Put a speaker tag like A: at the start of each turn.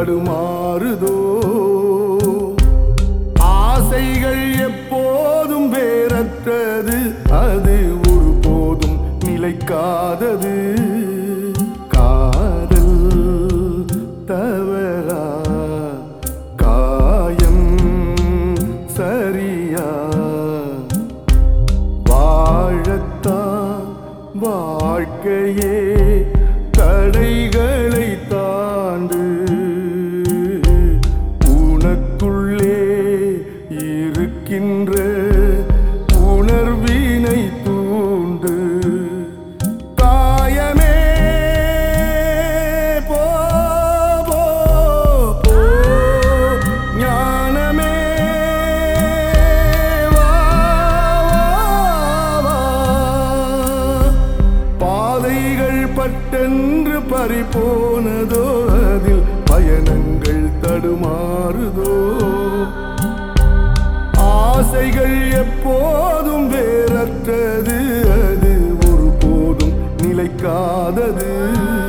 A: தடுமாறுதோ ஆசைகள் எப்போதும் வேறற்றது அது ஒருபோதும் நிலைக்காதது காதல் தவறா காயம் சரியா வாழத்தான் வாழ்க்கையே தடைகளை தாண்டு உனக்குள்ளே இருக்கின்ற உணர்வினை தூண்டு காயமே போ போ, போ. ஞானமே வா, வா, வா. பாதைகள் பட்டென்று பறிபோனதோ அதில் பயணங்கள் தடுமாறுதோ ஆசைகள் எப்போதும் வேறற்றது அது ஒருபோதும் நிலைக்காதது